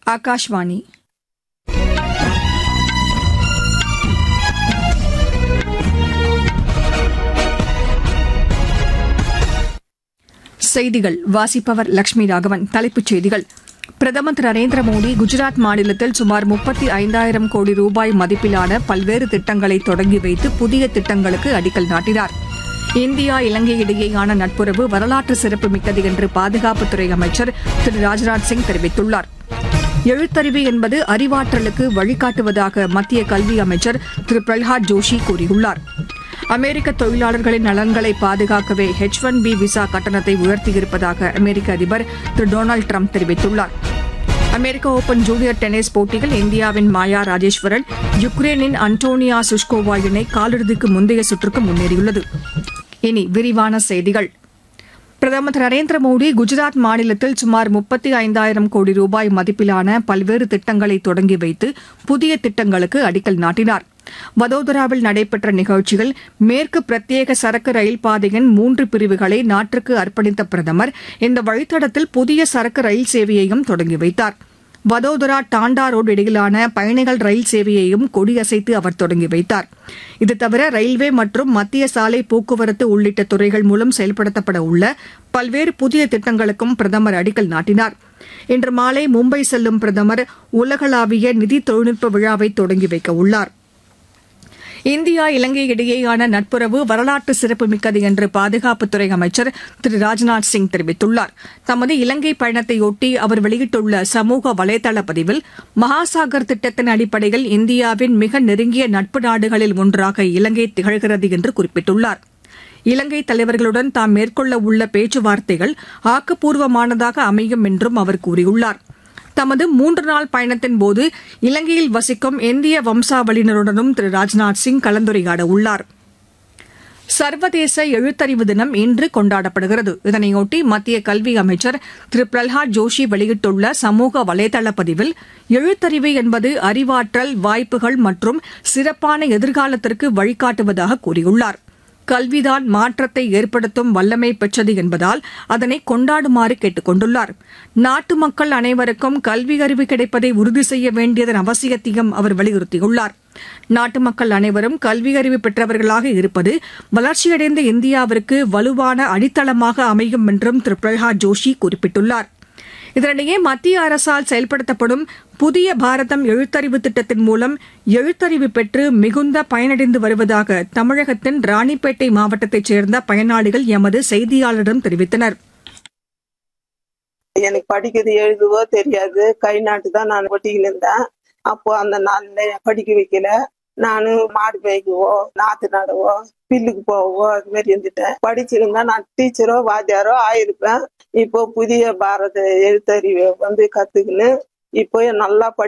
ஆகாஷ்வாணி செய்திகள் வாசிப்பவர் லட்சுமி ராகவன் தலைப்புச் செய்திகள் பிரதமர் திரு நரேந்திர மோடி குஜராத் மாநிலத்தில் சுமார் முப்பத்தி ஐந்தாயிரம் கோடி ரூபாய் மதிப்பிலான பல்வேறு திட்டங்களை தொடங்கி வைத்து புதிய திட்டங்களுக்கு அடிக்கல் நாட்டினார் இந்தியா இலங்கை இடையேயான நட்புறவு வரலாற்று சிறப்புமிக்கது என்று பாதுகாப்புத்துறை அமைச்சர் திரு ராஜ்நாத் சிங் தெரிவித்துள்ளார் எழுத்தறிவு என்பது அறிவாற்றலுக்கு வழிகாட்டுவதாக மத்திய கல்வி அமைச்சர் திரு பிரல்ஹாத் ஜோஷி கூறியுள்ளார் அமெரிக்க தொழிலாளர்களின் நலன்களை பாதுகாக்கவே ஹெச் ஒன் பி விசா கட்டணத்தை உயர்த்தியிருப்பதாக அமெரிக்க அதிபர் திரு டொனால்டு ட்ரம்ப் தெரிவித்துள்ளார் அமெரிக்க ஓபன் ஜூனியர் டென்னிஸ் போட்டியில் இந்தியாவின் மாயா ராஜேஸ்வரன் யுக்ரைனின் அன்டோனியா சுஷ்கோவா இணை காலிறுதிக்கு முந்தைய சுற்றுக்கு முன்னேறியுள்ளது இனி விரிவான செய்திகள் பிரதமர் திரு நரேந்திர மோடி குஜராத் மாநிலத்தில் சுமார் முப்பத்தி ஐந்தாயிரம் கோடி ரூபாய் மதிப்பிலான பல்வேறு திட்டங்களை தொடங்கி வைத்து புதிய திட்டங்களுக்கு அடிக்கல் நாட்டினார் வதோதராவில் நடைபெற்ற நிகழ்ச்சியில் மேற்கு பிரத்யேக சரக்கு ரயில் பாதையின் மூன்று பிரிவுகளை நாட்டிற்கு அர்ப்பணித்த பிரதமர் இந்த வழித்தடத்தில் புதிய சரக்கு ரயில் சேவையையும் தொடங்கி வைத்தார் வதோதரா டாண்டா ரோடு இடையிலான பயணிகள் ரயில் சேவையையும் கொடியசைத்து அவர் தொடங்கி வைத்தார் இது தவிர ரயில்வே மற்றும் மத்திய சாலை போக்குவரத்து உள்ளிட்ட துறைகள் மூலம் செயல்படுத்தப்பட உள்ள பல்வேறு புதிய திட்டங்களுக்கும் பிரதமர் அடிக்கல் நாட்டினார் இன்று மாலை மும்பை செல்லும் பிரதமர் உலகளாவிய நிதி தொழில்நுட்ப விழாவை தொடங்கி வைக்க உள்ளார் இந்தியா இலங்கை இடையேயான நட்புறவு வரலாற்று சிறப்புமிக்கது என்று பாதுகாப்புத்துறை அமைச்சர் திரு ராஜ்நாத் சிங் தெரிவித்துள்ளார் தமது இலங்கை பயணத்தையொட்டி அவர் வெளியிட்டுள்ள சமூக வலைதள பதிவில் மகாசாகர் திட்டத்தின் அடிப்படையில் இந்தியாவின் மிக நெருங்கிய நட்பு நாடுகளில் ஒன்றாக இலங்கை திகழ்கிறது என்று குறிப்பிட்டுள்ளார் இலங்கை தலைவர்களுடன் தாம் மேற்கொள்ள உள்ள பேச்சுவார்த்தைகள் ஆக்கப்பூர்வமானதாக அமையும் என்றும் அவர் கூறியுள்ளார் தமது மூன்று நாள் பயணத்தின்போது இலங்கையில் வசிக்கும் இந்திய வம்சாவளியினருடனும் திரு ராஜ்நாத் சிங் கலந்துரையாட உள்ளார் சர்வதேச எழுத்தறிவு தினம் இன்று கொண்டாடப்படுகிறது இதனையொட்டி மத்திய கல்வி அமைச்சர் திரு பிரல்ஹாத் ஜோஷி வெளியிட்டுள்ள சமூக வலைதள பதிவில் எழுத்தறிவு என்பது அறிவாற்றல் வாய்ப்புகள் மற்றும் சிறப்பான எதிர்காலத்திற்கு வழிகாட்டுவதாக கூறியுள்ளார் கல்விதான் மாற்றத்தை ஏற்படுத்தும் வல்லமை பெற்றது என்பதால் அதனை கொண்டாடுமாறு கேட்டுக் கொண்டுள்ளார் நாட்டு மக்கள் அனைவருக்கும் கல்வி அறிவு கிடைப்பதை உறுதி செய்ய வேண்டியதன் அவசியத்தையும் அவர் வலியுறுத்தியுள்ளார் நாட்டு மக்கள் அனைவரும் கல்வி அறிவு பெற்றவர்களாக இருப்பது வளர்ச்சியடைந்த இந்தியாவிற்கு வலுவான அடித்தளமாக அமையும் என்றும் திரு பிரல்ஹாத் ஜோஷி குறிப்பிட்டுள்ளார் இதனிடையே மத்திய அரசால் செயல்படுத்தப்படும் புதிய பாரதம் எழுத்தறிவு திட்டத்தின் மூலம் எழுத்தறிவு பெற்று மிகுந்த பயனடைந்து வருவதாக தமிழகத்தின் ராணிப்பேட்டை மாவட்டத்தைச் சேர்ந்த பயனாளிகள் எமது செய்தியாளரிடம் தெரிவித்தனர் எனக்கு படிக்கிறது எழுதுவோ தெரியாது கை நாட்டு தான் நான் ஒட்டிக்கிட்டு இருந்தேன் அப்போ அந்த நாள்ல படிக்க வைக்கல நானு மாடு மேய்க்கவோ நாத்து நடவோ பில்லுக்கு போவோ அது மாதிரி இருந்துட்டேன் படிச்சிருந்தா நான் டீச்சரோ வாத்தியாரோ ஆயிருப்பேன் இப்போ புதிய பாரத எழுத்தறிவை வந்து கத்துக்கின்னு இப்போ நல்லா படி